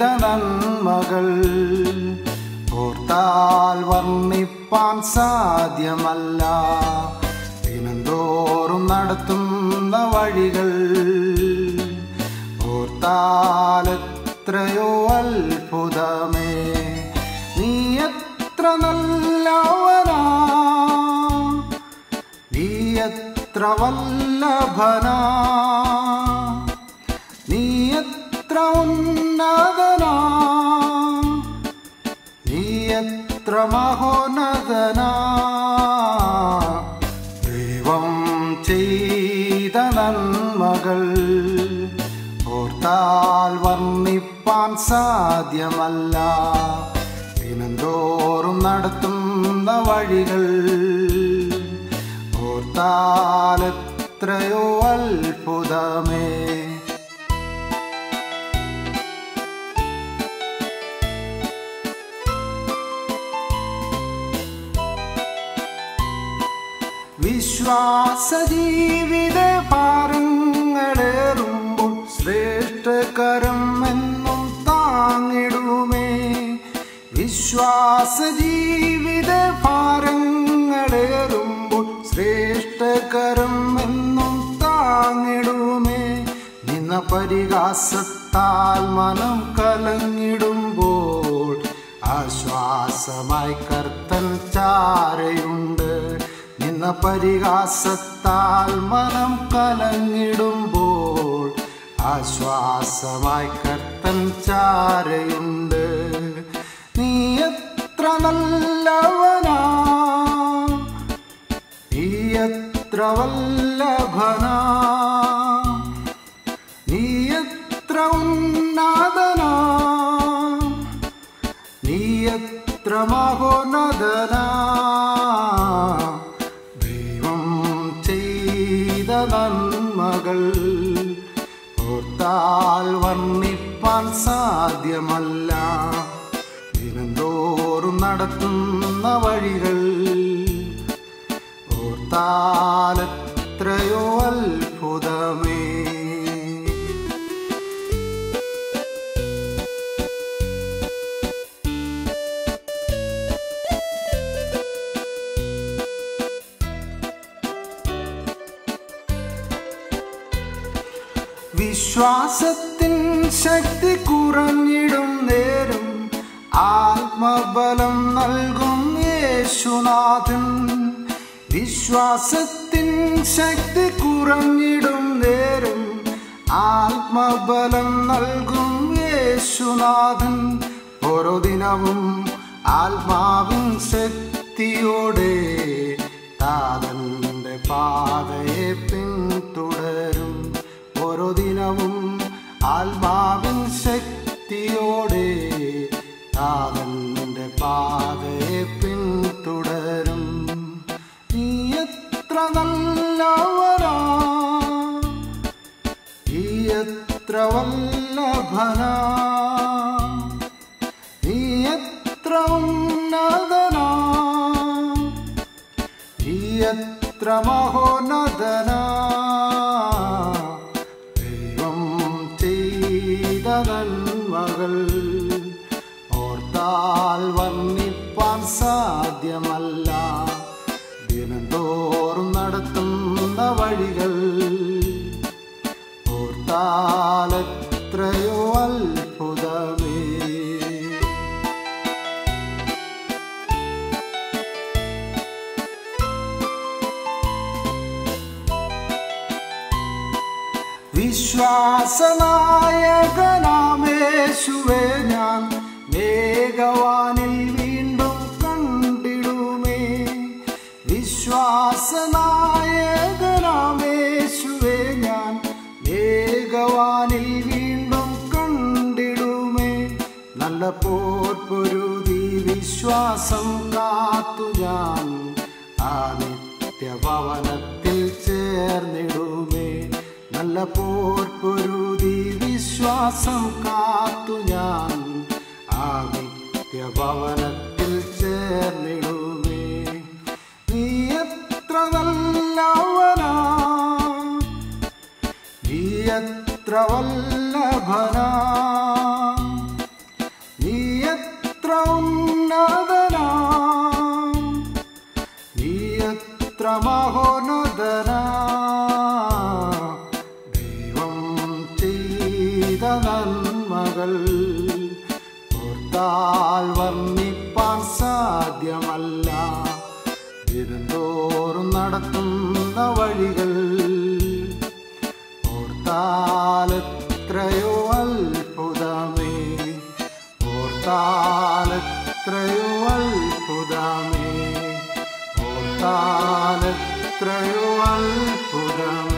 ചെയ്ത നന്മകൾ ഓർത്താൽ വർണ്ണിപ്പാൻ സാധ്യമല്ല ദിനംതോറും നടത്തുന്ന വഴികൾ ഓർത്താൽ എത്രയോ അത്ഭുതമേ നീ എത്ര നല്ലവനാ നീ എത്ര വല്ലഭനാ നീ എത്ര ഉന്നതനാ നീ എത്ര മഹോന്നതനാ ദൈവം ചെയ്ത നന്മകൾ ഓർത്താൽ വർണ്ണിപ്പാൻ സാധ്യമല്ല ദിനംതോറും നടത്തുന്ന വഴികൾ ഓർത്താൽ എത്രയോ അത്ഭുതമേ വിശ്വാസ ജീവിത ഭാരങ്ങളേറുമ്പോൾ ശ്രേഷ്ഠകരം എന്നും താങ്ങിടുമേ വിശ്വാസ ജീവിത ഭാരങ്ങളേറുമ്പോൾ ശ്രേഷ്ഠകരം എന്നും താങ്ങിടുമേ നിന്ന പരിഹാസത്താൽ മനം കലങ്ങിടുമ്പോൾ ആശ്വാസമായി കർത്തൻ ചാരയുണ്ട് നിന്ന പരിഹാസത്താൽ മനം കലങ്ങിടുമ്പോൾ ആശ്വാസമായി കർത്തൻ ചാരയുണ്ട് നീ എത്ര നല്ലവനാ നീ എത്ര വല്ലഭനാ നീ എത്ര ഉന്നതനാ നീ എത്ര മഹോന്നതനാ ദൈവം ചെയ്ത നന്മകൾ ഓർത്താൽ വർണ്ണിപ്പാൻ സാധ്യമല്ല ദിനംതോറും നടത്തുന്ന വഴികൾ ഓർത്താൽ എത്രയോ അത്ഭുതമേ വിശ്വാസത്തിൻ ശക്തി കുറഞ്ഞിടും നേരം ആത്മബലം നൽകും യേശുനാഥൻ വിശ്വാസത്തിൻ ശക്തി കുറഞ്ഞിടും നേരം ആത്മബലം നൽകും യേശുനാഥൻ ഓരോ ദിനവും ആത്മാവിൻ ശക്തിയോടെ താതന്റെ പാതയെ പിന്തുടരും ഓരോ ദിനവും ആത്മാവിൻ ശക്തിയോടെ താതന്റെ പാതയെ പിന്തുടരും നീ എത്ര നല്ലവനാ നീ എത്ര വല്ലഭനാ നീ എത്ര ഉന്നതനാ നീ എത്ര മഹോന്നതനാ ദൈവം ചെയ്ത നന്മകൾ ഓർത്താൽ വർണ്ണിപ്പാൻ സാധ്യമല്ല ദിനംതോറും നടത്തുന്ന വഴികൾ ഓർത്താൽ എത്രയോ അത്ഭുതമേ വിശ്വാസനായകനാമേശുവേ ഞാൻ മേഘവാനിൽ വീണ്ടും കണ്ടിടുമേ വിശ്വാസനായകനാമേശുവേ ഞാൻ മേഘവാനിൽ വീണ്ടും കണ്ടിടുമേ നല്ല പോർപ്പൊരുതി വിശ്വാസം കാത്തു ഞാൻ ആ നിത്യഭവനത്തിൽ ചേർന്നിടുമേ നല്ല പോർപ്പൊരുതി വിശ്വാസം കാത്തു ഞാൻ ആ നിത്യഭവനത്തിൽ ചേർന്നിടുമേ നീ എത്ര നല്ലവനാ നീ എത്ര വല്ലഭനാ ഓർത്താൽ വർണ്ണിപ്പാൻ സാധ്യമല്ല ഇരുന്തോറും നടത്തുന്ന വഴികൾ ഓർത്താൽ എത്രയോ അത്ഭുതമേ ഓർത്താൽ എത്രയോ അത്ഭുതമേ ഓർത്താൽ എത്രയോ അത്ഭുതമേ